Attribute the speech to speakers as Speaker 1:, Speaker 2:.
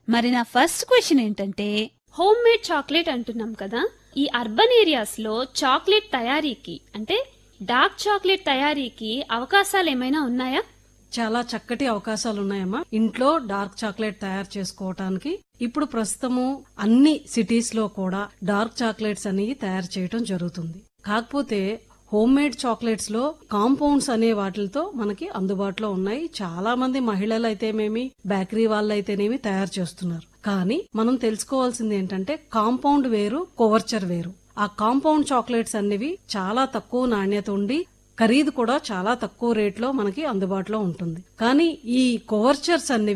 Speaker 1: మరి నా first question ఏంటంటే
Speaker 2: హోమ్ మేడ్ చాక్లెట్ అంటున్నాం కదా ఈ అర్బన్ ఏరియాస్ లో చాక్లెట్ తయారీకి అంటే డార్క్ చాక్లెట్ తయారీకి అవకాశాలు ఏమైనా ఉన్నాయా
Speaker 3: చాలా చక్కటి అవకాశాలు ఉన్నాయమ్మా ఇంట్లో డార్క్ చాక్లెట్ తయారు చేసుకోవటానికి ఇప్పుడు ప్రస్తుతము అన్ని సిటీస్ లో కూడా డార్క్ చాక్లెట్స్ అనేవి తయారు చేయటం జరుగుతుంది కాకపోతే హోమ్ మేడ్ చాక్లెట్స్ లో కాంపౌండ్స్ అనే వాటితో మనకి అందుబాటులో ఉన్నాయి చాలా మంది మహిళలు అయితేనేమి బేకరీ వాళ్ళు అయితేనేమి తయారు చేస్తున్నారు కానీ మనం తెలుసుకోవాల్సింది ఏంటంటే కాంపౌండ్ వేరు కోవర్చర్ వేరు ఆ కాంపౌండ్ చాక్లెట్స్ అనేవి చాలా తక్కువ నాణ్యత ఉండి ఖరీదు కూడా చాలా తక్కువ రేట్లో మనకి అందుబాటులో ఉంటుంది కానీ ఈ కోవర్చర్స్ అన్ని